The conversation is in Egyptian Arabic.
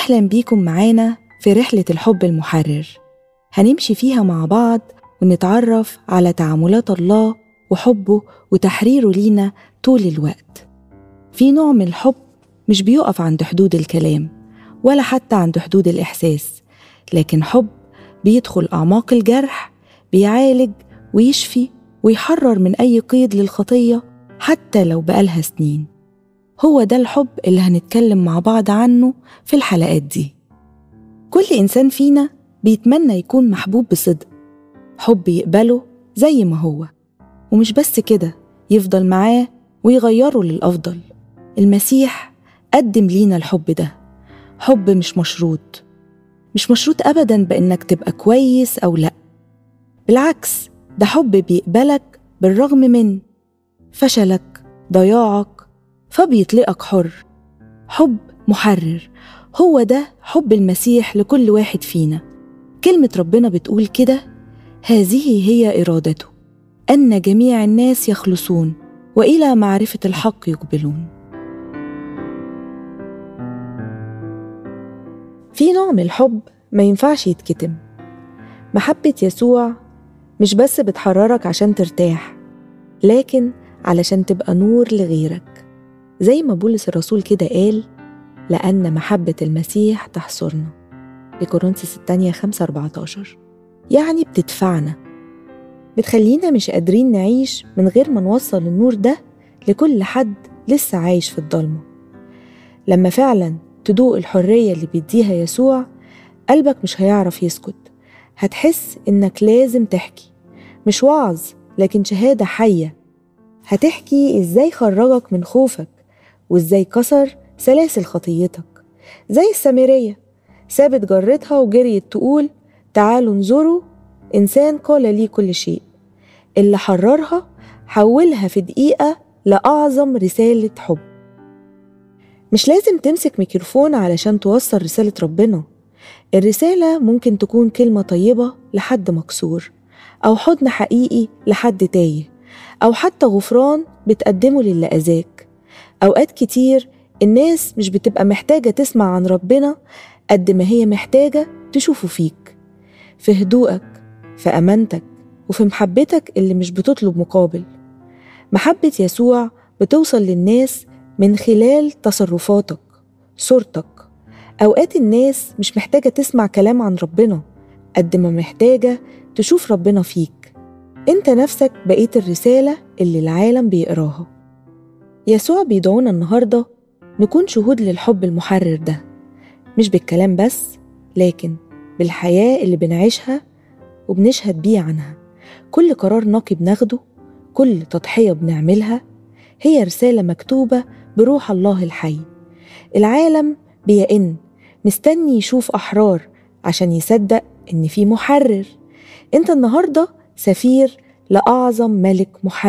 أهلا بيكم معانا في رحلة الحب المحرر هنمشي فيها مع بعض ونتعرف على تعاملات الله وحبه وتحريره لينا طول الوقت في نوع من الحب مش بيقف عند حدود الكلام ولا حتى عند حدود الإحساس لكن حب بيدخل أعماق الجرح بيعالج ويشفي ويحرر من أي قيد للخطية حتى لو بقالها سنين هو ده الحب اللي هنتكلم مع بعض عنه في الحلقات دي كل إنسان فينا بيتمنى يكون محبوب بصدق حب يقبله زي ما هو ومش بس كده يفضل معاه ويغيره للأفضل المسيح قدم لينا الحب ده حب مش مشروط مش مشروط أبدا بإنك تبقى كويس أو لأ بالعكس ده حب بيقبلك بالرغم من فشلك ضياعك فبيطلقك حر حب محرر هو ده حب المسيح لكل واحد فينا كلمة ربنا بتقول كده هذه هي إرادته أن جميع الناس يخلصون وإلى معرفة الحق يقبلون في نوع من الحب ما ينفعش يتكتم محبة يسوع مش بس بتحررك عشان ترتاح لكن علشان تبقى نور لغيرك زي ما بولس الرسول كده قال لأن محبة المسيح تحصرنا في كورنثوس الثانية 5 14 يعني بتدفعنا بتخلينا مش قادرين نعيش من غير ما نوصل النور ده لكل حد لسه عايش في الضلمة لما فعلا تدوق الحرية اللي بيديها يسوع قلبك مش هيعرف يسكت هتحس إنك لازم تحكي مش وعظ لكن شهادة حية هتحكي إزاي خرجك من خوفك وإزاي كسر سلاسل خطيتك زي السامرية سابت جرتها وجريت تقول تعالوا انظروا إنسان قال لي كل شيء اللي حررها حولها في دقيقة لأعظم رسالة حب مش لازم تمسك ميكروفون علشان توصل رسالة ربنا الرسالة ممكن تكون كلمة طيبة لحد مكسور أو حضن حقيقي لحد تايه أو حتى غفران بتقدمه للي أذاك أوقات كتير الناس مش بتبقى محتاجة تسمع عن ربنا قد ما هي محتاجة تشوفه فيك في هدوءك في أمانتك وفي محبتك اللي مش بتطلب مقابل محبة يسوع بتوصل للناس من خلال تصرفاتك صورتك أوقات الناس مش محتاجة تسمع كلام عن ربنا قد ما محتاجة تشوف ربنا فيك انت نفسك بقيت الرسالة اللي العالم بيقراها يسوع بيدعونا النهاردة نكون شهود للحب المحرر ده مش بالكلام بس لكن بالحياة اللي بنعيشها وبنشهد بيه عنها كل قرار نقي بناخده كل تضحية بنعملها هي رسالة مكتوبة بروح الله الحي العالم بيئن مستني يشوف أحرار عشان يصدق إن في محرر أنت النهاردة سفير لأعظم ملك محرر